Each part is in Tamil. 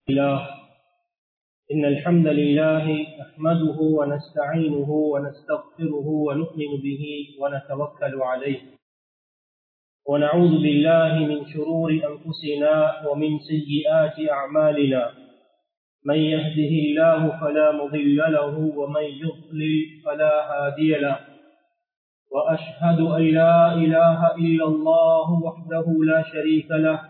الله إن الحمد لله نحمده ونستعينه ونستغفره ونؤمن به ونتوكل عليه ونعوذ بالله من شرور أنفسنا ومن سيئات أعمالنا من يهده الله فلا مضل له ومن يضلل فلا هادي له وأشهد أن لا إله إلا الله وحده لا شريك له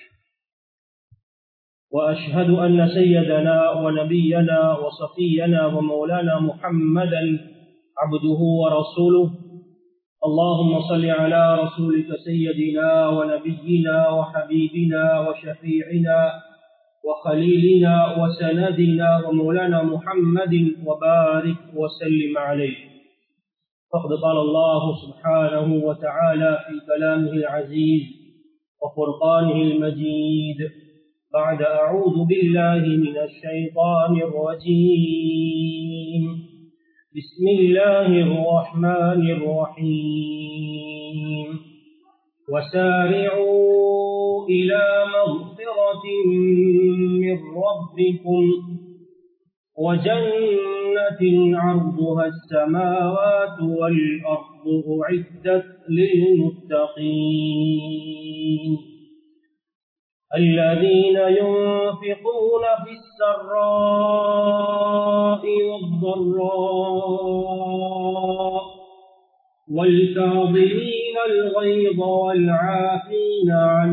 وأشهد أن سيدنا ونبينا وصفينا ومولانا محمدا عبده ورسوله اللهم صل على رسولك سيدنا ونبينا وحبيبنا وشفيعنا وخليلنا وسندنا ومولانا محمد وبارك وسلم عليه فقد قال الله سبحانه وتعالى في كلامه العزيز وفرقانه المجيد بعد أعوذ بالله من الشيطان الرجيم بسم الله الرحمن الرحيم وسارعوا إلى مغفرة من ربكم وجنة عرضها السماوات والأرض أعدت للمتقين الذين ينفقون في السراء والضراء والكاظمين الغيظ والعافين عن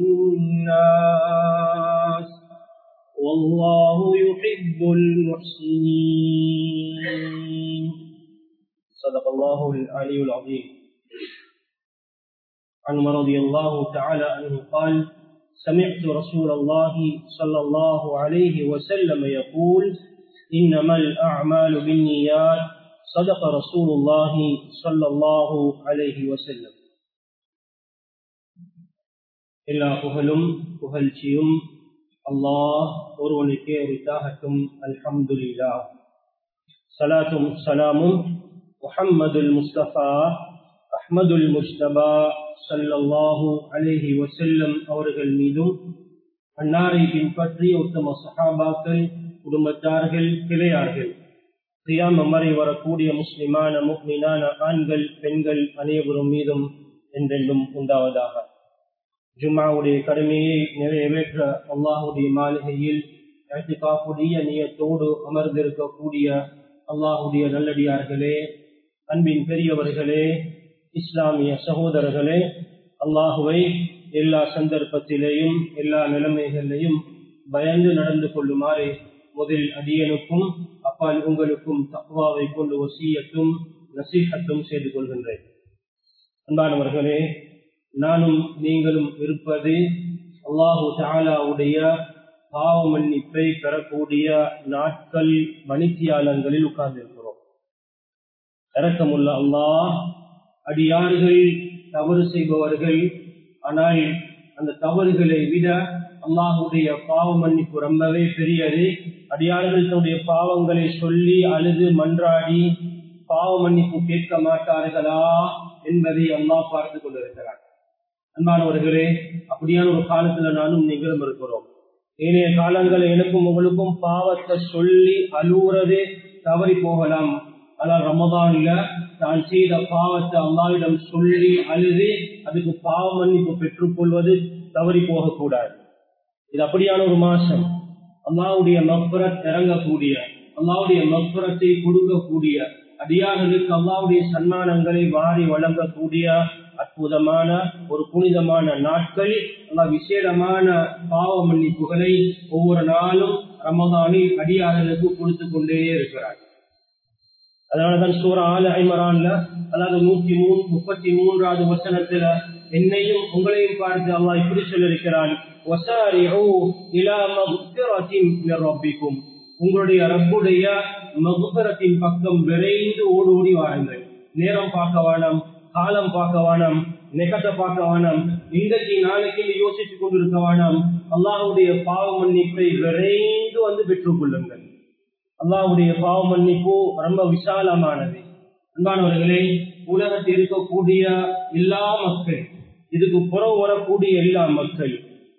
الناس والله يحب المحسنين صدق الله العلي العظيم عن رضي الله تعالى عنه قال سمعت رسول الله صلى الله عليه وسلم يقول إنما الأعمال بالنيات صدق رسول الله صلى الله عليه وسلم எல்லா புகழும் புகழ்ச்சியும் அல்லாஹ் ஒருவனுக்கே உரித்தாகட்டும் அல்ஹம்துலில்லா சலாத்தும் சலாமும் முஹம்மதுல் முஸ்தபா அஹ்மதுல் முஸ்தபா சல்லல்லாஹு அலேஹி வசல்லம் அவர்கள் மீதும் அன்னாரை பின்பற்றி உத்தம சஹாபாக்கள் குடும்பத்தார்கள் கிளையார்கள் கியாம் அமரை வரக்கூடிய முஸ்லிமான முக்மினான ஆண்கள் பெண்கள் அனைவரும் மீதும் என்றென்றும் உண்டாவதாக ஜும்மாவுடைய கடமையை நிறைவேற்ற அல்லாஹுடைய மாளிகையில் காப்புடைய நியத்தோடு அமர்ந்திருக்கக்கூடிய அல்லாஹுடைய நல்லடியார்களே அன்பின் பெரியவர்களே இஸ்லாமிய சகோதரர்களே அல்லாஹுவை எல்லா சந்தர்ப்பத்திலேயும் எல்லா நிலைமைகளிலையும் பயந்து நடந்து கொள்ளுமாறு முதல் அடியனுக்கும் அப்பால் உங்களுக்கும் தக்குவாவை கொண்டு வசியத்தும் நசீகத்தும் செய்து கொள்கின்றேன் அன்பானவர்களே நானும் நீங்களும் இருப்பது அல்லாஹு தாலாவுடைய பாவ மன்னிப்பை பெறக்கூடிய நாட்கள் மணித்தியாலங்களில் உட்கார்ந்திருக்கிறோம் இறக்கமுள்ள அல்லாஹ் அடியார்கள் தவறு செய்பவர்கள் ஆனால் அந்த தவறுகளை விட அல்லாஹுடைய பாவ மன்னிப்பு ரொம்பவே பெரியது அடியார்கள் தன்னுடைய பாவங்களை சொல்லி அழுது மன்றாடி பாவ மன்னிப்பு கேட்க மாட்டார்களா என்பதை அல்லாஹ் பார்த்து கொண்டிருக்கிறார் அன்பானவர்களே அப்படியான ஒரு காலத்துல நானும் நீங்களும் இருக்கிறோம் ஏனைய காலங்களில் எனக்கும் உங்களுக்கும் பாவத்தை சொல்லி அழுவுறதே தவறி போகலாம் ஆனால் ரமதான்ல தான் செய்த பாவத்தை அம்மாவிடம் சொல்லி அழுது அதுக்கு பாவ மன்னிப்பு பெற்றுக்கொள்வது தவறி போகக்கூடாது இது அப்படியான ஒரு மாசம் அம்மாவுடைய மக்பரத் இறங்கக்கூடிய அம்மாவுடைய மக்பரத்தை கொடுக்கக்கூடிய அடியார்களுக்கு அம்மாவுடைய சன்மானங்களை வாரி வழங்கக்கூடிய அற்புதமான ஒரு புனிதமான நாட்கள் அல்லா விசேடமான பாவ மன்னிப்புகளை ஒவ்வொரு நாளும் ரமதானில் அடியார்களுக்கு கொடுத்து கொண்டே இருக்கிறார் அதனாலதான் சூரா ஆல ஐமரான்ல அதாவது நூத்தி மூணு முப்பத்தி மூன்றாவது வசனத்துல என்னையும் உங்களையும் பார்த்து அல்லா இப்படி சொல்லியிருக்கிறான் உங்களுடைய ரப்புடைய மகுபரத்தின் பக்கம் விரைந்து ஓடி ஓடி வாருங்கள் நேரம் பார்க்க வேணாம் காலம் பார்க்க வேணாம் நெகத்தை பார்க்க வேணாம் இன்றைக்கு நாளைக்கு யோசிச்சு கொண்டிருக்க வேணாம் அல்லாஹுடைய பாவ மன்னிப்பை விரைந்து வந்து பெற்றுக் கொள்ளுங்கள் அல்லாவுடைய பாவ மன்னிப்பு ரொம்ப விசாலமானது அன்பானவர்களே உலகத்தில் இருக்கக்கூடிய எல்லா மக்கள் இதுக்கு புறம் வரக்கூடிய எல்லா மக்கள்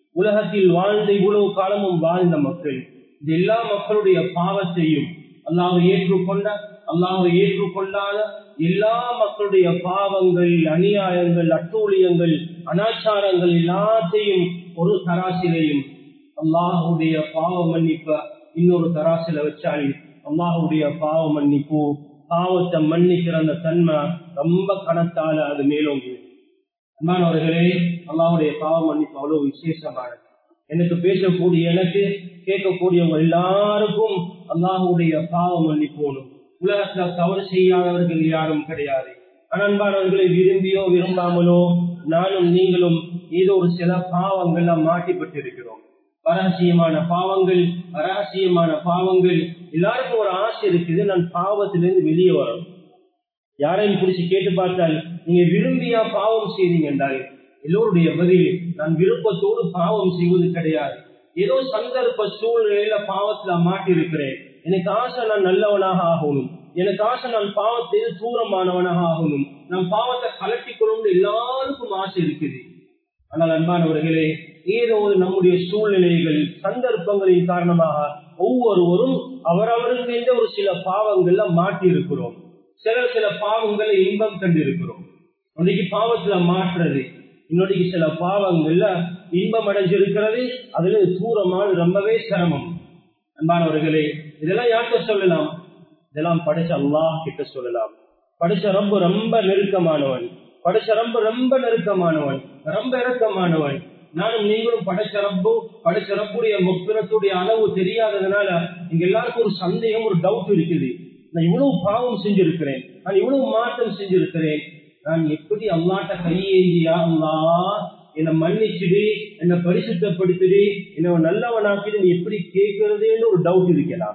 உலகத்தில் வாழ்ந்த இவ்வளவு காலமும் வாழ்ந்த மக்கள் இந்த எல்லா மக்களுடைய பாவத்தையும் அல்லாஹ் ஏற்றுக்கொண்ட அல்லாஹ் ஏற்றுக்கொள்ளாத எல்லா மக்களுடைய பாவங்கள் அநியாயங்கள் அட்டூழியங்கள் அனாச்சாரங்கள் எல்லாத்தையும் ஒரு தராசிலையும் அல்லாஹுடைய பாவ மன்னிப்ப இன்னொரு தராசில வச்சால் அல்லாஹுடைய பாவ மன்னிப்பு பாவத்தை மன்னிக்கிற அந்த தன்மை ரொம்ப கணத்தால அது மேலோங்கி அன்பானவர்களே அல்லாஹுடைய பாவ மன்னிப்பு அவ்வளவு விசேஷமானது எனக்கு பேசக்கூடிய எனக்கு கேட்கக்கூடியவங்க எல்லாருக்கும் அல்லாஹுடைய பாவ மன்னிப்போனும் உலகத்துல தவறு செய்யாதவர்கள் யாரும் கிடையாது அன்பானவர்களை விரும்பியோ விரும்பாமலோ நானும் நீங்களும் ஏதோ ஒரு சில பாவங்கள்ல மாட்டிப்பட்டிருக்கிறோம் ரகசியமான பாவங்கள் ரகசியமான பாவங்கள் எல்லாருக்கும் ஒரு ஆசை இருக்குது நான் பாவத்திலிருந்து வெளியே வரணும் யாரையும் பிடிச்சு கேட்டு பார்த்தால் நீங்க விரும்பியா பாவம் செய்தீங்க என்றால் எல்லோருடைய பதில் நான் விருப்பத்தோடு பாவம் செய்வது கிடையாது ஏதோ சந்தர்ப்ப சூழ்நிலையில பாவத்துல மாட்டி இருக்கிறேன் எனக்கு ஆசை நான் நல்லவனாக ஆகணும் எனக்கு ஆசை நான் பாவத்தில் தூரமானவனாக ஆகணும் நான் பாவத்தை கலட்டி கொள்ளணும் எல்லாருக்கும் ஆசை இருக்குது ஆனால் அன்பானவர்களே ஏதோ ஒரு நம்முடைய சூழ்நிலைகள் சந்தர்ப்பங்களின் காரணமாக ஒவ்வொருவரும் அவரவருக்கு ஒரு சில பாவங்கள்ல மாட்டி இருக்கிறோம் சில சில பாவங்களை இன்பம் கண்டிருக்கிறோம் இன்னைக்கு பாவத்துல மாற்றுறது இன்னொன்னைக்கு சில பாவங்கள்ல இன்பம் அடைஞ்சிருக்கிறது அதுல தூரமான ரொம்பவே சிரமம் அன்பானவர்களே இதெல்லாம் யார்கிட்ட சொல்லலாம் இதெல்லாம் படிச்ச அல்லாஹ் கிட்ட சொல்லலாம் படிச்ச ரொம்ப ரொம்ப நெருக்கமானவன் படைச்ச ரொம்ப ரொம்ப நெருக்கமானவன் ரொம்ப இறக்கமானவன் நானும் நீங்களும் படைச்ச ரப்பு படைச்ச ரப்புடைய முக்கிரத்துடைய அளவு தெரியாததுனால இங்க எல்லாருக்கும் ஒரு சந்தேகம் ஒரு டவுட் இருக்குது நான் இவ்வளவு பாவம் செஞ்சிருக்கிறேன் நான் இவ்வளவு மாற்றம் செஞ்சிருக்கிறேன் நான் எப்படி அல்லாட்ட கையேந்தியா அல்லா என்னை மன்னிச்சுடு என்னை பரிசுத்தப்படுத்திடு என்னை நல்லவனாக்கிடு நீ எப்படி கேட்கறதுன்னு ஒரு டவுட் இருக்கலாம்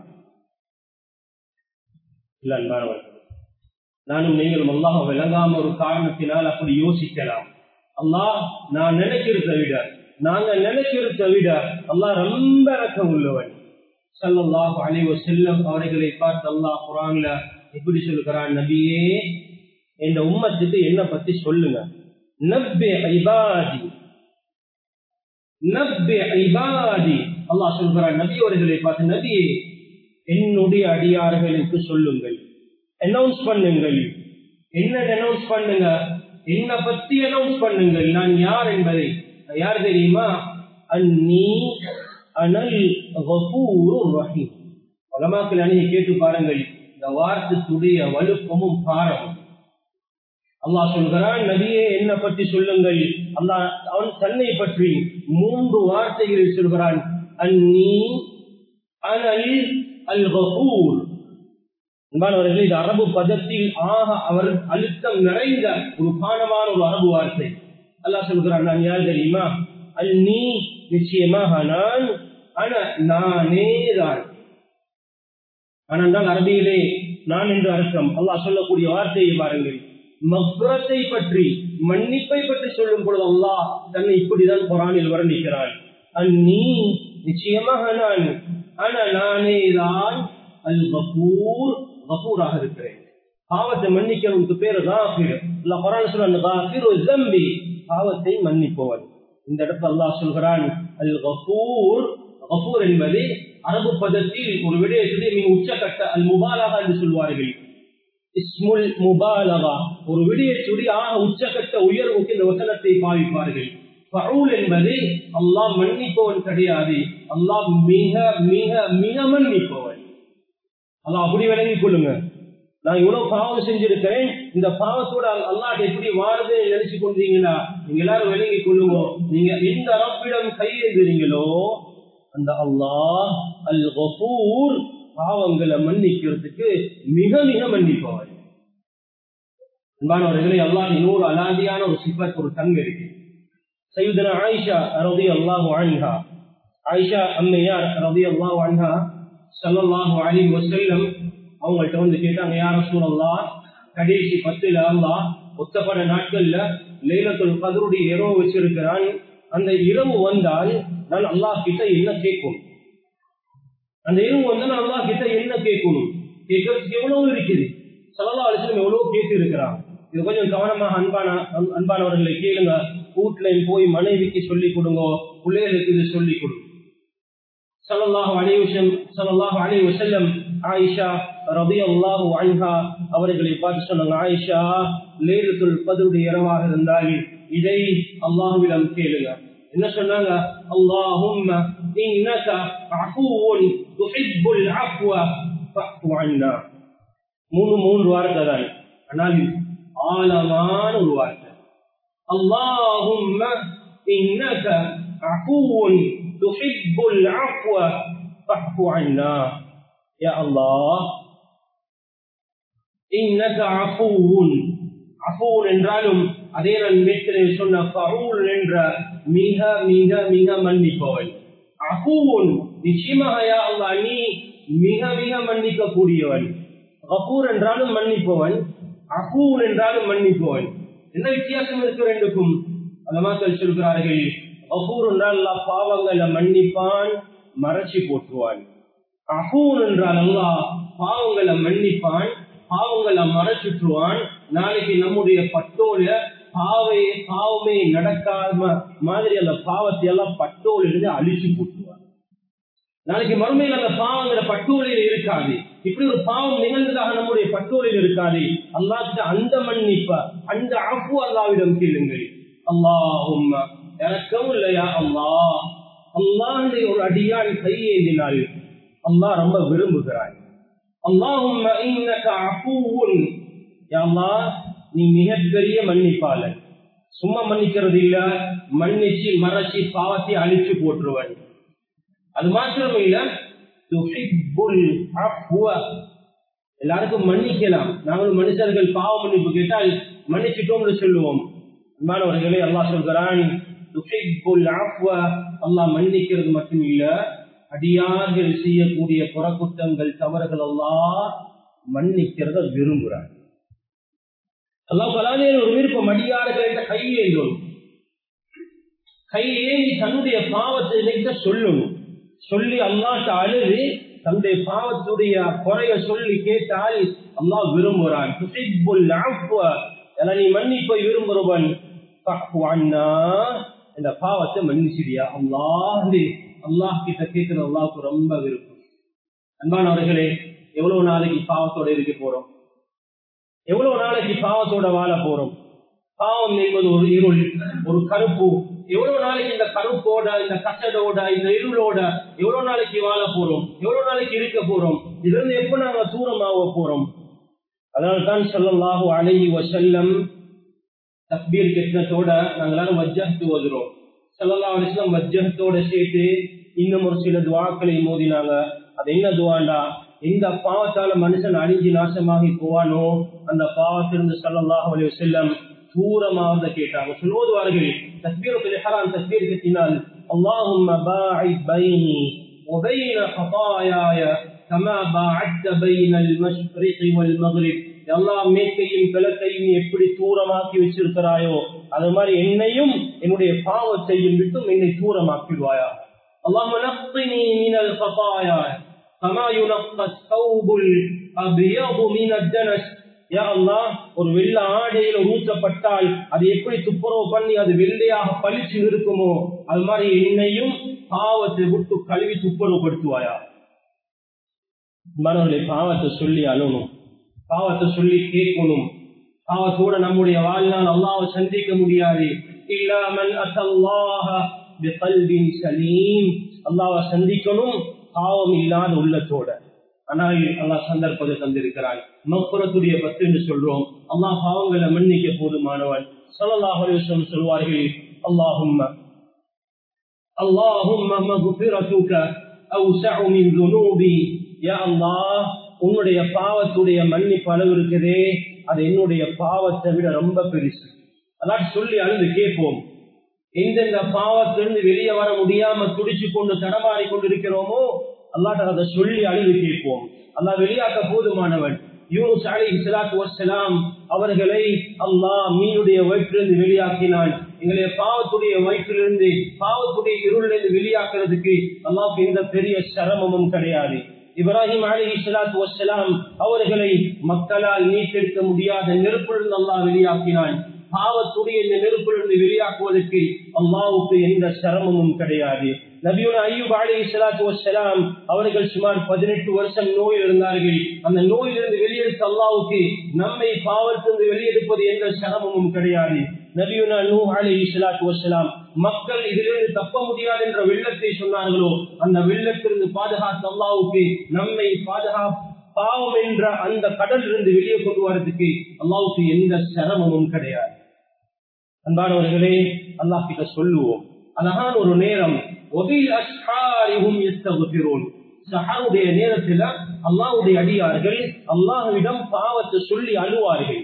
இல்ல அன்பானவர்கள் நானும் நீங்களும் அல்லாஹ் விளங்காம ஒரு காரணத்தினால் அப்படி யோசிக்கலாம் அல்லாஹ் நான் நினைக்கிறத விட நாங்க நினைக்கிறத விட அல்லாஹ் ரொம்ப இறக்கம் உள்ளவன் சல்லாஹ் அலைவ செல்லம் அவர்களை பார்த்து அல்லாஹ் குரான்ல எப்படி சொல்லுகிறான் நபியே இந்த உம்மத்துக்கு என்ன பத்தி சொல்லுங்க நப்பே ஐபாதி நப்பே ஐபாதி அல்லாஹ் சொல்கிறான் நபி அவர்களை பார்த்து நபியே என்னுடைய அடியார்களுக்கு சொல்லுங்கள் அனௌன்ஸ் பண்ணுங்கள் என்ன அனௌன்ஸ் பண்ணுங்க என்ன பத்தி அனௌன்ஸ் பண்ணுங்கள் நான் யார் என்பதை யார் தெரியுமா அன்னி அனல் ரஹீம் உலமாக்கள் அணியை கேட்டு பாருங்கள் இந்த வார்த்தைக்குடைய வலுப்பமும் பாரமும் அல்லாஹ் சொல்கிறான் நபியே என்ன பற்றி சொல்லுங்கள் அல்லாஹ் அவன் தன்னை பற்றி மூன்று வார்த்தைகளில் சொல்கிறான் அன்னி அனல் அல் கபூர் அன்பானவர்கள் இது அரபு பதத்தில் ஆக அவர் அழுத்தம் நிறைந்த ஒரு பானமான ஒரு அரபு வார்த்தை அல்லாஹ் சொல்கிறான் நான் யார் தெரியுமா அல் நீ நிச்சயமாக நான் ஆன நானே தான் ஆனால் அரபியிலே நான் என்று அர்த்தம் அல்லாஹ் சொல்லக்கூடிய வார்த்தையை பாருங்கள் மக்ரத்தை பற்றி மன்னிப்பை பற்றி சொல்லும் பொழுது அல்லாஹ் தன்னை இப்படிதான் குரானில் வர்ணிக்கிறான் அந்நீ நிச்சயமாக நான் ஆனா நானே தான் அல் கபூர் கபூராக இருக்கிறேன் பாவத்தை மன்னிக்கிறவனுக்கு பேரு காஃபிர் இல்ல குரான் சொல்ற காஃபிர் ஜம்பி பாவத்தை மன்னிப்பவன் இந்த இடத்துல அல்லாஹ் சொல்கிறான் அல் கபூர் கபூர் என்பது அரபு பதத்தில் ஒரு விடயத்திலே மிக உச்சக்கட்ட அல் முபாலகா என்று சொல்வார்கள் இஸ்முல் முபாலகா ஒரு விடயத்துடைய ஆக உச்சக்கட்ட உயர்வுக்கு இந்த வசனத்தை பாவிப்பார்கள் பவுல் என்பது அல்லாஹ் மன்னிப்பவன் கிடையாது அல்லாஹ் மிக மிக மிக மன்னிப்பவன் அல்லாஹ் அப்படி விளங்கிக் கொள்ளுங்க நான் இவ்வளவு பாவம் செஞ்சிருக்கிறேன் இந்த பாவத்தோட அல்லாஹ் எப்படி வாருது நினைச்சு கொண்டீங்களா நீங்க எல்லாரும் விளங்கி கொள்ளுங்க நீங்க எந்த அரப்பிடம் கையெழுதுறீங்களோ அந்த அல்லாஹ் அல் கபூர் பாவங்களை மன்னிக்கிறதுக்கு மிக மிக மன்னிப்பவன் அன்பானவர்களே அல்லாஹ் இன்னொரு அலாதியான ஒரு சிப்பத் ஒரு தங்க இருக்கு சையுதன ஆயிஷா ரதி அல்லாஹு அன்ஹா ஆயிஷா அம்மையார் ரதி அல்லாஹு அன்ஹா சல்லல்லாஹு அலி வசல்லம் அவங்கள்ட்ட வந்து கேட்டாங்க யார சூழல்லா கடைசி பத்துல அல்லா ஒத்தப்பட நாட்கள்ல லைலத்துல் கதருடைய இரவு வச்சிருக்கிறான் அந்த இரவு வந்தால் நான் அல்லாஹ் கிட்ட என்ன கேட்கும் அந்த இரவு வந்து நான் அல்லாஹ் கிட்ட என்ன கேட்கணும் கேட்கறதுக்கு எவ்வளவு இருக்குது சல்லா அலிஸ்லம் எவ்வளவு கேட்டு இருக்கிறான் இது கொஞ்சம் கவனமாக அன்பான அன்பானவர்களை கேளுங்க வீட்டுல போய் மனைவிக்கு சொல்லிக் கொடுங்க பிள்ளைகளுக்கு இது சொல்லிக் கொடுங்க சல்லல்லாஹு அலைஹி வஸல்லம் சல்லல்லாஹு அலைஹி வஸல்லம் ஆயிஷா ரலியல்லாஹு அன்ஹா அவர்களை பார்த்து சொன்னாங்க ஆயிஷா லைலத்துல் கத்ருடைய இரவாக இருந்தால் இதை அல்லாஹ்விடம் கேளுங்க என்ன சொன்னாங்க அல்லாஹும்ம இன்னக அஃபூவுன் துஹிப்புல் அஃப்வ ஃபஃபு அன்னா மூணு மூன்று வார்த்தை தான் ஆனால் ஆழமான ஒரு வார்த்தை அல்லாஹும்ம இன்னக அஃபூவுன் துஹிப்புல் அஃப்வ ஃபஃபு அன்னா யா அல்லாஹ் இன்னக அஃபூவுன் அஃபூன் என்றாலும் அதே நான் நேற்று சொன்ன ஃபவுல் என்ற மிக மிக மிக மன்னிப்பவன் அஃபூன் நிச்சயமாக யா அல்லாஹ் நீ மிக மிக மன்னிக்க கூடியவன் கபூர் என்றாலும் மன்னிப்பவன் அஃபூன் என்றாலும் மன்னிப்பவன் என்ன வித்தியாசம் இருக்கு ரெண்டுக்கும் அந்த மக்கள் சொல்கிறார்கள் கபூர் என்றால் அல்லாஹ் பாவங்களை மன்னிப்பான் மறைச்சி போற்றுவான் அஃபூன் என்றால் அல்லாஹ் பாவங்களை மன்னிப்பான் பாவங்களை மறைச்சுற்றுவான் நாளைக்கு நம்முடைய பட்டோல பாவை பாவமே நடக்காம மாதிரி அந்த பாவத்தை எல்லாம் பட்டோல இருந்து அழிச்சு போட்டுருவான் நாளைக்கு மறுமையில் அந்த பாவங்கிற பட்டோலையில் இருக்காது இப்படி ஒரு பாவம் நிகழ்ந்ததாக நம்முடைய பட்டோலையில் இருக்காது அல்லாஹ் அந்த மன்னிப்ப அந்த அப்பு அல்லாவிடம் கேளுங்கள் அல்லாஹும் எனக்கும் இல்லையா அல்லாஹ் அல்லாஹுடைய ஒரு அடியான் கையேந்தினால் அல்லாஹ் ரொம்ப விரும்புகிறான் அல்லாஹும் அஃபூவுன் நீ மிகப்பெரிய மன்னிப்பாளன் சும்மா மன்னிக்கிறது இல்ல மன்னிச்சு மறைச்சி பாவத்தை அழிச்சு போட்டுருவன் அது மாத்திரம் இல்ல எல்லாருக்கும் மன்னிக்கலாம் நாங்களும் மனுஷர்கள் பாவ மன்னிப்பு கேட்டால் மன்னிச்சிட்டோம்னு சொல்லுவோம் அன்பானவர்களே அல்லாஹ் சொல்கிறான் அல்லாஹ் மன்னிக்கிறது மட்டும் இல்ல அடியார்கள் செய்யக்கூடிய புறக்குற்றங்கள் தவறுகள் எல்லாம் மன்னிக்கிறத விரும்புறாங்க அல்லாஹ் பலாலே ஒரு விருப்பம் அடியார்கள் கையேந்தும் கையேந்தி தன்னுடைய பாவத்தை நினைக்க சொல்லணும் சொல்லி அல்லாட்ட அழுது தன்னுடைய பாவத்துடைய குறைய சொல்லி கேட்டால் அல்லாஹ் விரும்புறான் நீ மன்னிப்பை விரும்புறவன் இந்த பாவத்தை மன்னிச்சிடியா அல்லாஹ் அல்லாஹ் கிட்ட கேட்கிற அல்லாவுக்கு ரொம்ப விருப்பம் அன்பானவர்களே எவ்வளவு நாளைக்கு பாவத்தோட இருக்க போறோம் எவ்வளவு நாளைக்கு பாவத்தோட வாழ போறோம் பாவம் என்பது ஒரு இருள் ஒரு கருப்பு எவ்வளவு நாளைக்கு இந்த கருப்போட இந்த கசடோட இந்த இருளோட எவ்வளவு நாளைக்கு வாழ போறோம் எவ்வளவு நாளைக்கு இருக்க போறோம் இதுல இருந்து எப்ப நாங்க தூரமாக போறோம் அதனால்தான் சொல்லலாஹு அழகி வசல்லம் தக்பீர் கெட்டினத்தோட நாங்க எல்லாரும் வஜ்ஜத்து ஓதுறோம் சல்லா அலிஸ்லாம் வஜ்ஜத்தோட சேர்த்து இன்னும் ஒரு சில துவாக்களை மோதினாங்க அது என்ன துவாண்டா எந்த பாவத்தால மனுஷன் அழிஞ்சு நாசமாகி போவானோ அந்த பாவத்திலிருந்து சல்லல்லாஹு அலைஹி வஸல்லம் தூரமாக கேட்டாங்க சொல்லுவதுவார்கள் தஸ்பீரத்துல் இஹ்ராம் தஸ்பீர் கத்தினால் اللهم باعد بيني وبين خطاياي كما باعدت بين المشرق والمغرب எல்லாம் மேற்கையும் கிழக்கையும் எப்படி தூரமாக்கி வச்சிருக்கிறாயோ அது மாதிரி என்னையும் என்னுடைய பாவத்தையும் விட்டும் என்னை தூரமாக்கிடுவாயா اللهم نقني من الخطايا كما ينقى الثوب الابيض من الدنس யா அல்லாஹ் ஒரு வெள்ள ஆடையில ஊற்றப்பட்டால் அது எப்படி துப்புரவு பண்ணி அது வெள்ளையாக பளிச்சு இருக்குமோ அது மாதிரி என்னையும் பாவத்தை விட்டு கழுவி துப்புரவுப்படுத்துவாயா மனவர்களை பாவத்தை சொல்லி அழணும் பாவத்தை சொல்லி கேட்கணும் பாவத்தோட நம்முடைய வாழ்நாள் அல்லாவை சந்திக்க முடியாது இல்லாமல் அசல்லாஹ பிகல்பின் சலீம் அல்லாவை சந்திக்கணும் பாவம் இல்லாத உள்ளத்தோட ஆனால் அல்லாஹ் சந்தர்ப்பத்தை தந்திருக்கிறான் மக்குரத்துடைய பத்து என்று சொல்றோம் அல்லாஹ் பாவங்களை மன்னிக்க போதுமானவன் சல்லாஹ் சொல்வார்கள் அல்லாஹும் اللهم مغفرتك اوسع من ذنوبي يا الله உன்னுடைய பாவத்துடைய மன்னிப்பு அளவு இருக்குதே அது என்னுடைய பாவத்தை விட ரொம்ப பெருசு அதான் சொல்லி அழுது கேட்போம் எந்தெந்த பாவத்திலிருந்து வெளியே வர முடியாம துடிச்சு கொண்டு தடமாறி கொண்டிருக்கிறோமோ அல்லாட்ட அதை சொல்லி அழுது கேட்போம் அல்லாஹ் வெளியாக்க போதுமானவன் யூனுஸ் அலி இஸ்லாத்து வசலாம் அவர்களை அல்லாஹ் மீனுடைய வயிற்றிலிருந்து வெளியாக்கினான் எங்களுடைய பாவத்துடைய வயிற்றிலிருந்து பாவத்துடைய இருளிலிருந்து வெளியாக்குறதுக்கு அல்லாஹ் எந்த பெரிய சிரமமும் கிடையாது இப்ராஹிம் அலி இஸ்லாத்து வசலாம் அவர்களை மக்களால் நீட்டெடுக்க முடியாத நெருப்பிலிருந்து அல்லாஹ் வெளியாக்கினான் பாவத்துடைய இந்த நெருப்பிலிருந்து வெளியாக்குவதற்கு அல்லாவுக்கு எந்த சிரமமும் கிடையாது நபியுன ஐயூப் அலி இஸ்லாத்து வசலாம் அவர்கள் சுமார் பதினெட்டு வருஷம் நோயில் இருந்தார்கள் அந்த நோயிலிருந்து வெளியெடுத்த அல்லாவுக்கு நம்மை பாவத்திலிருந்து வெளியெடுப்பது எந்த சிரமமும் கிடையாது நபியுனா நூ அலி இஸ்லாத்து வசலாம் மக்கள் இதிலிருந்து தப்ப முடியாது என்ற வெள்ளத்தை சொன்னார்களோ அந்த வெள்ளத்திலிருந்து பாதுகாத்த அல்லாவுக்கு நம்மை பாதுகா பாவம் என்ற அந்த கடல் இருந்து வெளியே கொண்டு வரதுக்கு அல்லாவுக்கு எந்த சிரமமும் கிடையாது அன்பானவர்களே அல்லாஹ் கிட்ட சொல்லுவோம் அழகான ஒரு நேரம் சஹருடைய நேரத்தில் அல்லாவுடைய அடியார்கள் அல்லாஹுவிடம் பாவத்தை சொல்லி அழுவார்கள்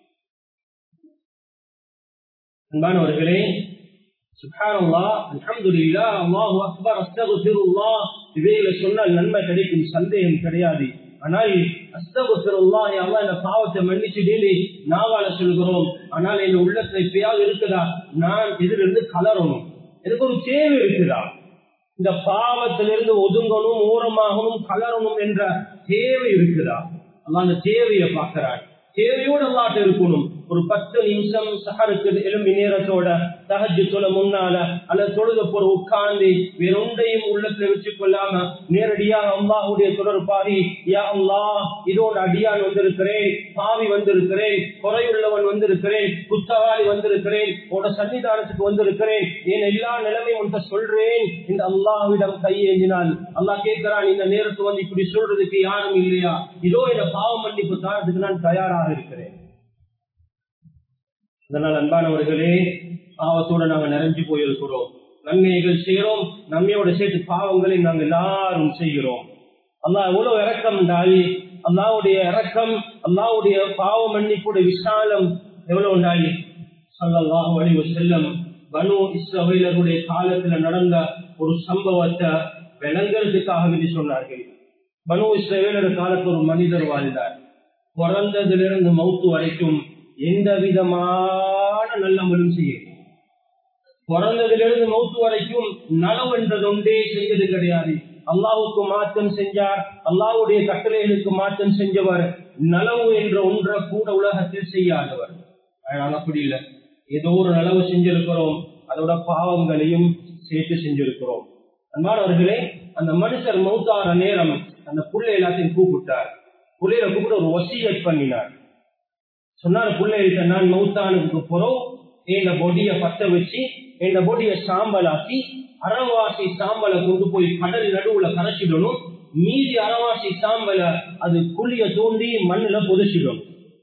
அன்பானவர்களே சுப்ஹானல்லா அல்ஹம்துலில்லா அல்லாஹு அக்பர் அஸ்தகுஃபிருல்லாஹ் இவைகளை சொன்னால் நன்மை கிடைக்கும் சந்தேகம் கிடையாது ஆனால் அஸ்தகுஃபிருல்லாஹ் யா அல்லாஹ் இந்த பாவத்தை மன்னிச்சுடே நாவால சொல்கிறோம் ஆனால் என் உள்ளத்துல எப்பயாவது இருக்குதா நான் இதிலிருந்து கலரணும் எனக்கு ஒரு தேவை இருக்குதா இந்த பாவத்திலிருந்து ஒதுங்கணும் ஓரமாகணும் கலரணும் என்ற தேவை இருக்குதா அல்லா அந்த தேவையை பார்க்கிறான் தேவையோடு அல்லாட்ட இருக்கணும் ஒரு பத்து நிமிஷம் சஹருக்கு எலும்பி நேரத்தோட தகஜு தொலை முன்னால அல்லது தொழுத போற உட்கார்ந்து வேற ஒன்றையும் உள்ளத்துல வச்சு கொள்ளாம நேரடியாக அல்லாஹுடைய தொடர்பாகி யா அல்லா இதோட அடியான் வந்திருக்கிறேன் பாவி வந்திருக்கிறேன் குறையுள்ளவன் வந்திருக்கிறேன் குத்தவாளி வந்திருக்கிறேன் உட சன்னிதானத்துக்கு வந்திருக்கிறேன் என் எல்லா நிலைமையும் உன்ட்ட சொல்றேன் இந்த அல்லாஹ்விடம் கையேந்தினால் அல்லாஹ் கேட்கிறான் இந்த நேரத்து வந்து இப்படி சொல்றதுக்கு யாரும் இல்லையா இதோ இந்த பாவ மன்னிப்பு தாரத்துக்கு நான் தயாராக இருக்கிறேன் அதனால் அன்பானவர்களே பாவத்தோட நாங்க நிறைஞ்சு போயிருக்கிறோம் நன்மைகள் செய்யறோம் நன்மையோட சேர்த்து பாவங்களை நாங்கள் எல்லாரும் செய்கிறோம் அல்லாஹ் எவ்வளவு இறக்கம் உண்டாயி அல்லாவுடைய இறக்கம் அல்லாவுடைய பாவ மன்னிப்புடைய விசாலம் எவ்வளவு உண்டாயி சல்லாஹு அழிவு செல்லம் பனு இஸ்ரவேலருடைய காலத்துல நடந்த ஒரு சம்பவத்தை விளங்குறதுக்காக வேண்டி சொன்னார்கள் பனு இஸ்ரவேலர் காலத்தில் ஒரு மனிதர் வாழ்ந்தார் பிறந்ததிலிருந்து மௌத்து வரைக்கும் எந்த விதமான நல்லமலும் செய்ய பிறந்ததிலிருந்து மௌத்து வரைக்கும் நலம் என்றது ஒன்றே செஞ்சது கிடையாது அல்லாவுக்கு மாற்றம் செஞ்சார் அல்லாவுடைய கட்டளைகளுக்கு மாற்றம் செஞ்சவர் நலவு என்ற ஒன்றை கூட உலகத்தில் செய்யாதவர் ஆனால் அப்படி இல்லை ஏதோ ஒரு நலவு செஞ்சிருக்கிறோம் அதோட பாவங்களையும் சேர்த்து செஞ்சிருக்கிறோம் அன்பானவர்களே அந்த மனுஷர் மௌத்தார நேரம் அந்த புள்ளை எல்லாத்தையும் கூப்பிட்டார் புள்ளையில கூப்பிட்டு ஒரு வசியத் பண்ணினார் சொன்னார் பிள்ளைகிட்ட நான் மௌத்தானதுக்கு போறோம் என் பொடிய பத்த வச்சு என் பொடிய சாம்பலாக்கி அறவாசி சாம்பலை கொண்டு போய் கடல் நடுவுல கரைச்சிடணும் மீதி அறவாசி சாம்பலை அது குழிய தோண்டி மண்ணுல புதைச்சிடணும்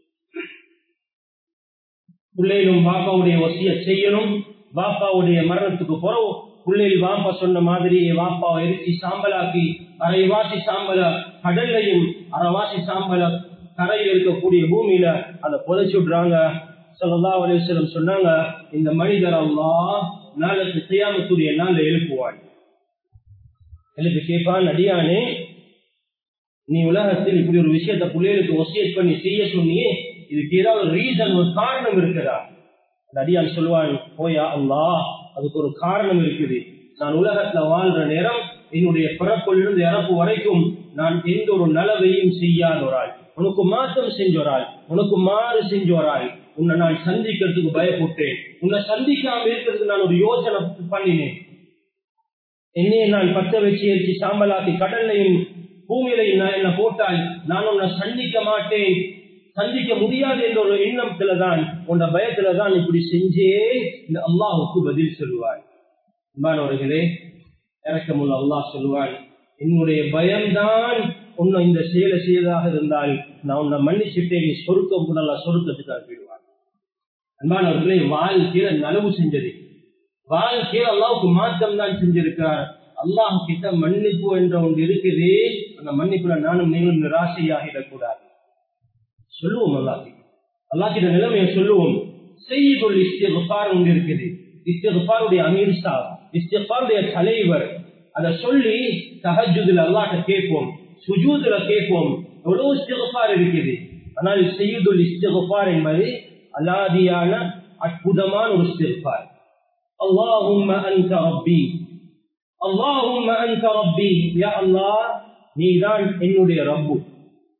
பிள்ளைகளும் பாப்பாவுடைய வசிய செய்யணும் பாப்பாவுடைய மரணத்துக்கு போறோம் பிள்ளைகள் வாப்பா சொன்ன மாதிரி வாப்பாவை எரிச்சி சாம்பலாக்கி அரைவாசி சாம்பல கடல்லையும் அரைவாசி சாம்பல கரையில் இருக்கக்கூடிய பூமியில அதை புதைச்சு விடுறாங்க சொல்லா அலிஸ்லம் சொன்னாங்க இந்த மனிதர் அல்லா நாளைக்கு செய்யாமத்துடைய நாள்ல எழுப்புவான் எழுப்பி கேட்பான் அடியானே நீ உலகத்தில் இப்படி ஒரு விஷயத்த பிள்ளைகளுக்கு ஒசியட் பண்ணி செய்ய சொன்னியே இதுக்கு ஏதாவது ஒரு ரீசன் ஒரு காரணம் இருக்குதா அந்த அடியான் சொல்லுவான் போயா அல்லா அதுக்கு ஒரு காரணம் இருக்குது நான் உலகத்துல வாழ்ற நேரம் என்னுடைய பிறப்பிலிருந்து இறப்பு வரைக்கும் நான் எந்த ஒரு நலவையும் செய்யாத ஒரு ஆள் உனக்கு மாற்றம் செஞ்சோராள் உனக்கு மாறு செஞ்சோராள் உன்னை நான் சந்திக்கிறதுக்கு பயப்பட்டேன் உன்னை சந்திக்காம இருக்கிறதுக்கு நான் ஒரு யோசனை பண்ணினேன் என்னையை நான் பத்த வச்சு எரிச்சு சாம்பலாக்கி கடல்லையும் பூமியிலையும் நான் என்ன போட்டால் நான் உன்னை சந்திக்க மாட்டேன் சந்திக்க முடியாது என்ற ஒரு எண்ணத்துல தான் உன்ன பயத்துல தான் இப்படி செஞ்சே இந்த அல்லாஹுக்கு பதில் சொல்லுவாள் அன்பானவர்களே இறக்கமுள்ள அல்லாஹ் சொல்லுவாள் என்னுடைய பயம்தான் உன்னை இந்த செயலை செய்வதாக இருந்தால் நான் உன்னை மன்னிச்சுட்டே நீ சொருக்கம் கூட சொருக்கத்துக்கு அனுப்பிடுவான் அன்பானவர்களே வாழ்க்கையில நலவு செஞ்சது வாழ்க்கையில் அல்லாவுக்கு மாற்றம் தான் செஞ்சிருக்கிறார் அல்லாஹ் கிட்ட மன்னிப்பு என்ற ஒன்று இருக்குது அந்த மன்னிப்புல நானும் நீங்களும் நிராசையாகிடக்கூடாது சொல்லுவோம் அல்லாஹி அல்லாஹிட நிலைமையை சொல்லுவோம் செய்யுள் இஸ்திஃபார் ஒன்று இருக்குது இஸ்திஃபாருடைய அமீர் சாப் இஸ்திஃபாருடைய தலைவர் அதை சொல்லி தஹஜுதுல அல்லாட்ட கேட்போம் சுஜூதுல கேட்போம் எவ்வளவு இஸ்திஃபார் இருக்குது ஆனால் செய்யுதுல் இஸ்திஃபார் என்பது அலாதியான அற்புதமான ஒரு இஸ்திஃபார் اللهم أنت ربي اللهم أنت ربي يا الله நீதான் என்னுடைய ரப்பு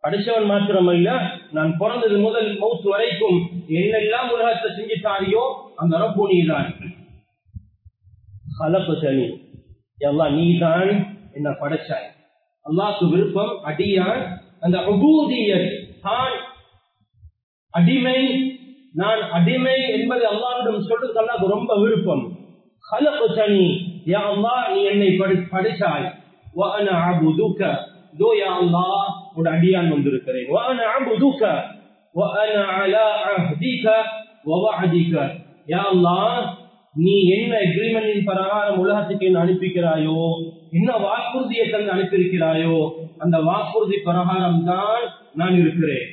படிச்சவன் மாத்திரமல்ல நான் பிறந்தது முதல் மௌத்து வரைக்கும் என்னெல்லாம் உலகத்தை செஞ்சுட்டாரியோ அந்த ரப்பு நீதான் கலப்பு சனி எல்லாம் நீதான் என்ன படைச்சாய் அல்லாஹ்க்கு விருப்பம் அடியான் அந்த உபூதியர் தான் அடிமை நான் அடிமை என்பது அல்லாஹ்விடம் சொல்றது அல்லாஹ்க்கு ரொம்ப விருப்பம் கலப்பு சனி யா அல்லாஹ் நீ என்னை படி- படைச்சாய் وأنا عبدك دو يا الله உன் அடியான் வந்திருக்கிறேன் وأنا عبدك وأنا على عهدك ووعدك يا الله நீ என்ன அக்ரிமெண்டின் பிரகாரம் உலகத்துக்கு என்ன அனுப்பிக்கிறாயோ என்ன வாக்குறுதியை தந்து அனுப்பியிருக்கிறாயோ அந்த வாக்குறுதி பிரகாரம் தான் நான் இருக்கிறேன்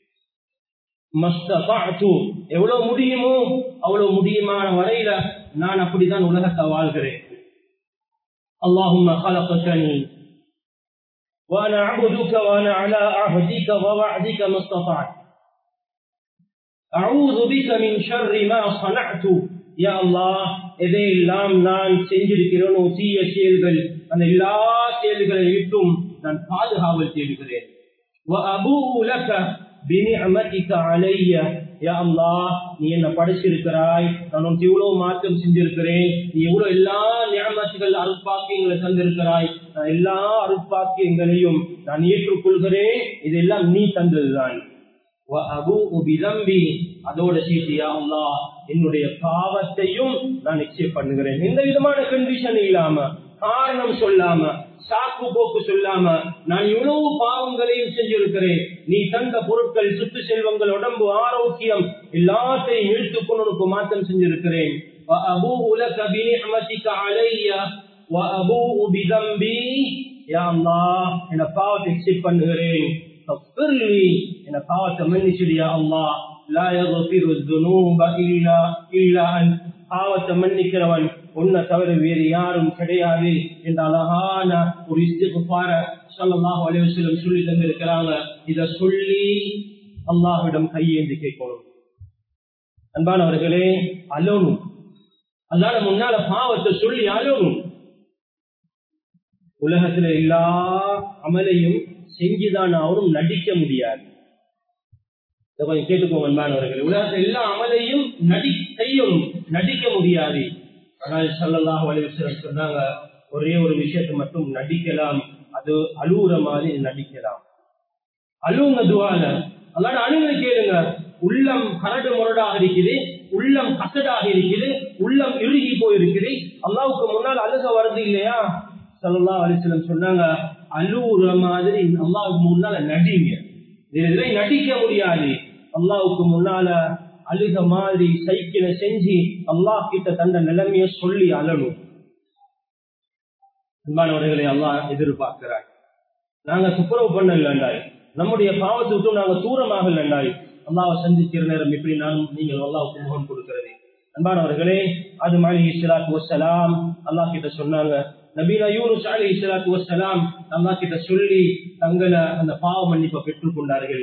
மஸ்தபாத்து எவ்வளவு முடியுமோ அவ்வளவு முடியுமான வரையில நான் அப்படிதான் உலகத்தை வாழ்கிறேன் اللهم خلقتني وانا عبدك وانا على عهدك ووعدك ما استطعت اعوذ بك من شر ما صنعت يا الله எதையெல்லாம் நான் செஞ்சிருக்கிறேனோ தீய செயல்கள் அந்த எல்லா செயல்களை விட்டும் நான் பாதுகாவல் தேடுகிறேன் وأبوء لك بنعمتك علي யா அல்லாஹ் நீ என்ன படைச்சிருக்கிறாய் நான் உனக்கு இவ்வளவு மாற்றம் செஞ்சிருக்கிறேன் நீ எவ்வளவு எல்லா ஞாபகங்கள் அருட்பாக்கியங்களை தந்திருக்கிறாய் நான் எல்லா அருட்பாக்கியங்களையும் நான் ஏற்றுக்கொள்கிறேன் இதெல்லாம் நீ தந்ததுதான் وأبوء بذنبي அதோட சேர்த்து யா அல்லாஹ் என்னுடைய பாவத்தையும் நான் நிச்சயம் பண்ணுகிறேன் எந்த விதமான கண்டிஷன் இல்லாம காரணம் சொல்லாம சாக்கு போக்கு சொல்லாம நான் இவ்வளவு பாவங்களையும் செஞ்சிருக்கிறேன் நீ தந்த பொருட்கள் சுத்து செல்வங்கள் உடம்பு ஆரோக்கியம் எல்லாத்தையும் இழுத்துக்கொண்டு உனக்கு மாற்றம் செஞ்சிருக்கிறேன் وأبوء لك بنعمتك علي وأبوء بذنبي يا الله என் பாவத்தை எக்ஸிட் பண்ணுகிறேன் فاغفر لي என் பாவத்தை மன்னிச்சிடு யா அல்லாஹ் لا يغفر الذنوب إلا إلا أنت பாவத்தை மன்னிக்கிறவன் உன்னை தவிர வேறு யாரும் கிடையாது என்ற அழகான ஒரு இஸ்திகுபார ஸல்லல்லாஹு அலைஹி வஸல்லம் சொல்லி தந்திருக்கிறாங்க இத சொல்லி அல்லாஹ்விடம் கையேந்தி கேட்கணும் அன்பானவர்களே அலோனும் அல்லாத முன்னால பாவத்தை சொல்லி அலோனும் உலகத்துல எல்லா அமலையும் செஞ்சுதான் அவரும் நடிக்க முடியாது இதை கொஞ்சம் கேட்டுக்கோங்க அன்பானவர்களே உலகத்துல எல்லா அமலையும் நடி செய்யணும் நடிக்க முடியாது ஆனால் சல்லல்லாஹு அலைஹி வஸல்லம் சொன்னாங்க ஒரே ஒரு விஷயத்தை மட்டும் நடிக்கலாம் அது அழுவுற மாதிரி நடிக்கலாம் அழுவுங்க துவால அல்லாட அழுங்க கேளுங்க உள்ளம் கரடு முரடாக இருக்குது உள்ளம் கசடாக இருக்குது உள்ளம் இறுகி போயிருக்குது அல்லாவுக்கு முன்னால் அழுக வருது இல்லையா சல்லல்லாஹு அலைஹி வஸல்லம் சொன்னாங்க அழுவுற மாதிரி அல்லாவுக்கு முன்னால நடிங்க இதுல நடிக்க முடியாது அல்லாவுக்கு முன்னால அழுக மாதிரி சைக்கிளை செஞ்சு அல்லாஹ் கிட்ட தந்த நிலைமைய சொல்லி அழணும் அன்பானவர்களை அல்லாஹ் எதிர்பார்க்கிறார் நாங்க துப்புரவு பண்ணலாண்டாய் நம்முடைய பாவத்தை விட்டு நாங்க தூரமாக இல்லைண்டாய் அல்லாவை சந்திக்கிற நேரம் எப்படி நானும் நீங்கள் அல்லாவுக்கு முகம் கொடுக்கிறது அன்பானவர்களே அது மாலி இஸ்லாத்து வசலாம் அல்லாஹ் கிட்ட சொன்னாங்க நபீனா யூனுஸ் அலி இஸ்லாத்து வசலாம் அல்லாஹ் கிட்ட சொல்லி தங்களை அந்த பாவ மன்னிப்பை பெற்றுக் கொண்டார்கள்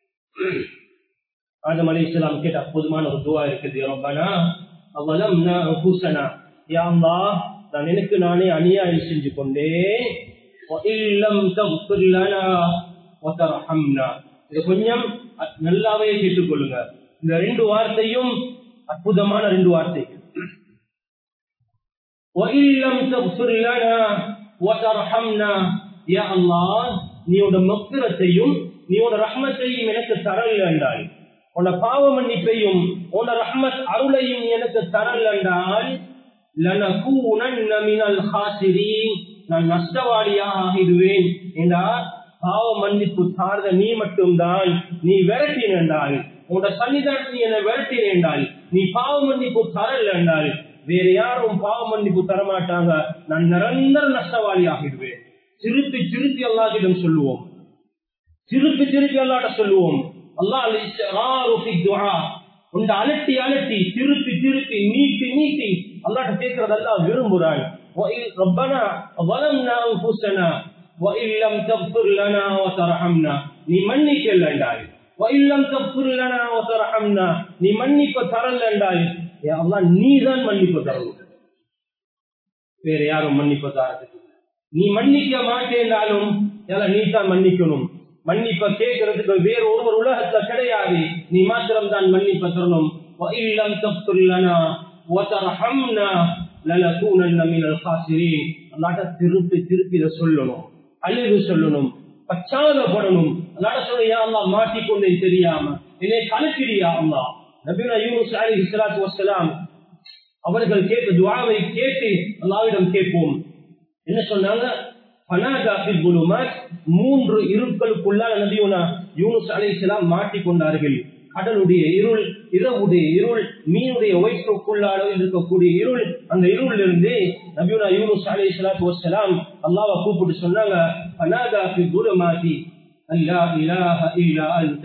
ஆதம் அலி இஸ்லாம் கேட்ட அற்புதமான ஒரு துவா இருக்குது ரப்பனா அவலம்னா அன்ஃபுஸனா யா அல்லாஹ் நான் எனக்கு நானே அநியாயம் செஞ்சு கொண்டேன் வஇல்லம் தக்ஃபிர் லனா வதர்ஹம்னா இது கொஞ்சம் நல்லாவே கேட்டுக்கொள்ளுங்க இந்த ரெண்டு வார்த்தையும் அற்புதமான ரெண்டு வார்த்தைகள் وَإِلَّمْ تَغْفِرْ لَنَا وَتَرْحَمْنَا يَا الله நீ உன் மக்ரத்தையும் நீ உன் ரஹ்மத்தையும் எனக்கு தரல என்றால் உன் பாவ மன்னிப்பையும் உன் ரஹ்மத் அருளையும் எனக்கு தரல என்றால் லனகூனன்ன மினல் ஹாசிரீன் நான் நஷ்டவாளியாக ஆகிடுவேன் என்றால் பாவ மன்னிப்பு சார்ந்த நீ மட்டும்தான் நீ விரட்டின என்றால் உன்னோட சன்னிதானத்தில் நீ என்னை விரட்டின என்றால் நீ பாவ மன்னிப்பு தரல என்றால் வேற யாரும் பாவ மன்னிப்பு தரமாட்டாங்க நான் நிரந்தர நஷ்டவாளி ஆகிடுவேன் திருப்பி திருப்பி அல்லாஹிடம் சொல்லுவோம் திருப்பி திருப்பி அல்லாட்ட சொல்லுவோம் அல்லாஹ் உண்ட அலட்டி அலட்டி திருப்பி திருப்பி நீட்டி நீட்டி அல்லாட்ட கேட்கறதெல்லாம் விரும்புறான் ربنا ظلمنا انفسنا وان لم تغفر لنا وترحمنا நீ மன்னிக்கல என்றாய் وان لم تغفر لنا وترحمنا நீ மன்னிப்பு தரல என்றாய் யா அல்லாஹ் நீதான் மன்னிப்பு தரணும் வேற யாரும் மன்னிப்பு தரதுக்கு நீ மன்னிக்க மாட்டேன்றாலும் நீ தான் மன்னிக்கணும் மன்னிப்ப கேட்கறதுக்கு வேற ஒருவர் உலகத்துல கிடையாது நீ மாத்திரம் தான் மன்னிப்ப தரணும் இல்லம் தப்புல்லனா وترحمنا لنكونن من الخاسرين அல்லாட்ட திருப்பி திருப்பி இதை சொல்லணும் அழுது சொல்லணும் பச்சாதப்படணும் அல்லாட்ட சொல்ல யா அல்லாஹ் மாட்டிக்கொண்டேன் தெரியாம என்னை கணக்கிடியா அல்லாஹ் நபினா யூனுஸ் அலைஹி ஸலாத்து வஸ்ஸலாம் அவர்கள் கேட்ட துஆவை கேட்டு அல்லாஹ்விடம் கேட்போம் என்ன சொன்னாங்க பனாதா ஃபில் குலுமாத் மூன்று இருட்களுக்குள்ளான நபியுனா யூனுஸ் அலைஹிஸ்ஸலாம் மாட்டிக்கொண்டார்கள் கடலுடைய இருள் இரவுடைய இருள் மீனுடைய வயிற்றுக்குள்ளாட இருக்கக்கூடிய இருள் அந்த இருள் இருந்து நபியுனா யூனுஸ் அலைஹிஸ்ஸலாத்து வஸ்ஸலாம் அல்லாஹ்வை கூப்பிட்டு சொன்னாங்க பனாதா ஃபில் குலுமாதி அல்லா இலாஹ இல்லா அன்த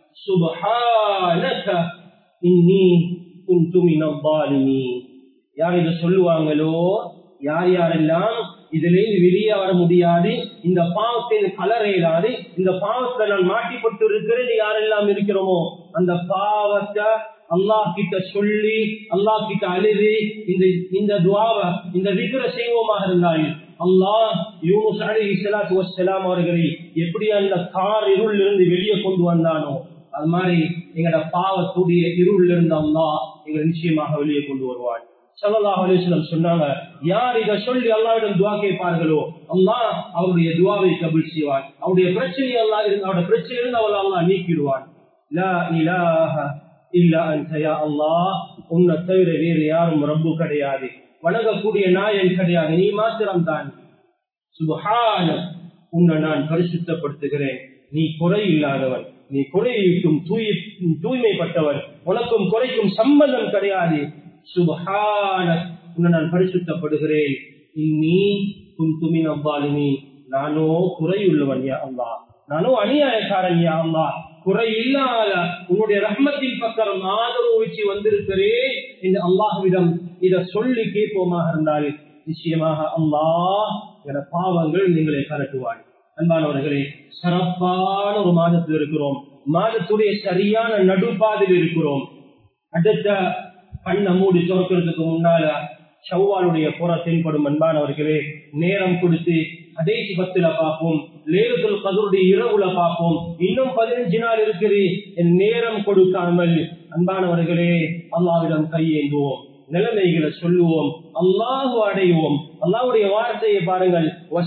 சுப்ஹானக இன்னி குன்து மினல் ஸாலிமீன் யார் இதை சொல்லுவாங்களோ யார் யாரெல்லாம் இதிலிருந்து வெளியே வர முடியாது இந்த பாவத்தை கலர இயலாது இந்த பாவத்தை நான் மாட்டிப்பட்டு இருக்கிறேன் யாரெல்லாம் இருக்கிறோமோ அந்த பாவத்தை அல்லாஹ் கிட்ட சொல்லி அல்லாஹ் கிட்ட அழுது இந்த இந்த துவாவை இந்த விக்கிர செய்வோமாக இருந்தால் அல்லாஹ் யூனுஸ் அலைஹி ஸலாத்து வஸ்ஸலாம் அவர்களை எப்படி அந்த கார் இருள் இருந்து வெளியே கொண்டு வந்தானோ அது மாதிரி எங்களோட பாவத்துடைய இருள் இருந்து அல்லாஹ் எங்களை நிச்சயமாக வெளியே கொண்டு வருவான் சல்லல்லாஹு அலைஹி வஸல்லம் சொன்னாங்க யார் இதை சொல்லி அல்லாஹ்விடம் துஆ கேட்பார்களோ அல்லாஹ் அவருடைய துஆவை கபூல் செய்வான் அவருடைய பிரச்சனை அல்லாஹ் இருந்து அவருடைய பிரச்சனை இருந்து அவளை அல்லாஹ் நீக்கிடுவான் லா இலாஹ இல்லா அன்த யா அல்லாஹ் உன்னை தவிர வேறு யாரும் ரப்பு கிடையாது வணங்கக்கூடிய நாயன் கிடையாது நீ மாத்திரம் தான் சுபஹான உன்னை நான் பரிசுத்தப்படுத்துகிறேன் நீ குறை இல்லாதவன் நீ குறையிட்டும் தூய் தூய்மைப்பட்டவன் உனக்கும் குறைக்கும் சம்பந்தம் கிடையாது சுபஹான உன்னை நான் பரிசுத்தப்படுகிறேன் இன்னி குந்துமின் அவ்வாலுமி நானோ குறையுள்ளவன் யா அல்லா நானோ அநியாயக்காரன் யா அல்லா குறை இல்லாத உன்னுடைய ரஹ்மத்தின் பக்கம் ஆதரவு வச்சு வந்திருக்கிறேன் இந்த அல்லாஹ்விடம் இத சொல்லி கேட்போமாக இருந்தால் நிச்சயமாக அல்லாஹ் என பாவங்கள் நீங்களை கரட்டுவாள் அன்பானவர்களே சிறப்பான ஒரு மாதத்தில் இருக்கிறோம் மாதத்துடைய சரியான நடுப்பாதையில் இருக்கிறோம் அடுத்த கண்ணை மூடி துறக்கிறதுக்கு முன்னால ஷவ்வாலுடைய புற தென்படும் அன்பானவர்களே நேரம் கொடுத்து கடைசி பத்துல பார்ப்போம் லேலத்துல் கதருடைய இரவுல பார்ப்போம் இன்னும் பதினஞ்சு நாள் இருக்குது என் நேரம் கொடுக்காமல் அன்பானவர்களே அல்லாவிடம் கையேந்துவோம் நிலைமைகளை சொல்லுவோம் அல்லாஹு அடைவோம் அல்லாவுடைய வார்த்தையை பாருங்கள்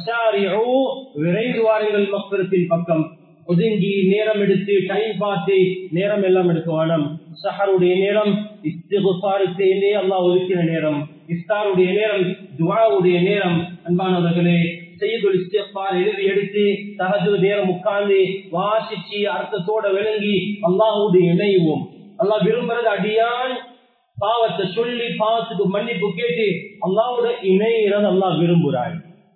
விரைந்து வாருங்கள் மக்களத்தின் பக்கம் ஒதுங்கி நேரம் எடுத்து டைம் பார்த்து நேரம் எல்லாம் எடுக்க வேணும் சஹருடைய நேரம் இஸ்திகுசாருக்கே அல்லாஹ் ஒதுக்கின நேரம் இஃப்தாருடைய நேரம் துவாவுடைய நேரம் அன்பானவர்களே செய்யுதல் இஸ்திஃபார் எழுதி எடுத்து தகஜு நேரம் உட்கார்ந்து வாசிச்சு அர்த்தத்தோட விளங்கி அல்லாஹுடைய இணைவோம் அல்லாஹ் விரும்புறது அடியான் பாவத்தை சொல்லி பாவத்துக்கு மன்னிப்பு கேட்டு அல்லாவோட இணையிறது அல்லாஹ் விரும்புகிறாள்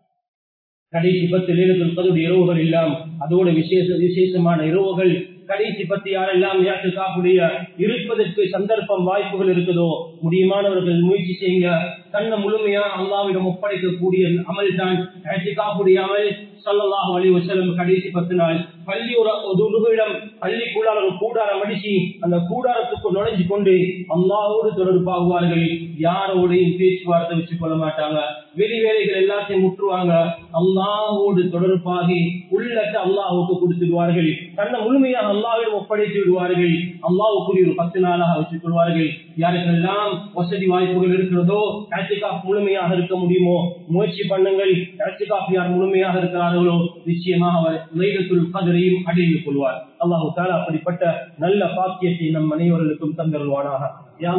கடைசி பத்து லேலத்தில் கதுடைய இரவுகள் எல்லாம் அதோட விசேஷ விசேஷமான இரவுகள் கடைசி பத்து யாரெல்லாம் யாத்துக்காப்புடைய இருப்பதற்கு சந்தர்ப்பம் வாய்ப்புகள் இருக்குதோ முடியுமானவர்கள் முயற்சி செய்யுங்க தன்னை முழுமையா அல்லாவிடம் ஒப்படைக்கக்கூடிய அமல் தான் யாத்துக்காப்புடைய அமல் சல்லல்லாஹு அலைஹி வஸல்லம் கடைசி பத்து நாள் பள்ளி ஒரு ஒதுவிடம் பள்ளிக்குள்ளார ஒரு கூடாரம் அடிச்சு அந்த கூடாரத்துக்கு நுழைஞ்சு கொண்டு அல்லாவோடு தொடர்பாகுவார்கள் யாரோடையும் பேச்சுவார்த்தை வச்சு கொள்ள மாட்டாங்க வெளி வேலைகள் எல்லாத்தையும் முற்றுவாங்க அல்லாவோடு தொடர்பாகி உள்ளத்தை அல்லாஹுக்கு கொடுத்துடுவார்கள் தன்னை முழுமையாக அல்லாவிடம் ஒப்படைத்து விடுவார்கள் அல்லாவுக்குரிய ஒரு பத்து நாளாக வச்சுக் கொள்வார்கள் யாருக்கெல்லாம் வசதி வாய்ப்புகள் இருக்கிறதோ ஆட்சிகாப் முழுமையாக இருக்க முடியுமோ முயற்சி பண்ணுங்கள் ஆட்சிகாப் யார் முழுமையாக இருக்கிறார்களோ நிச்சயமாக அவர் லைலத்துல் கதிரையும் அடைந்து கொள்வார் அல்லாஹு தாலா அப்படிப்பட்ட நல்ல பாக்கியத்தை நம் அனைவர்களுக்கும் தந்தருவானாக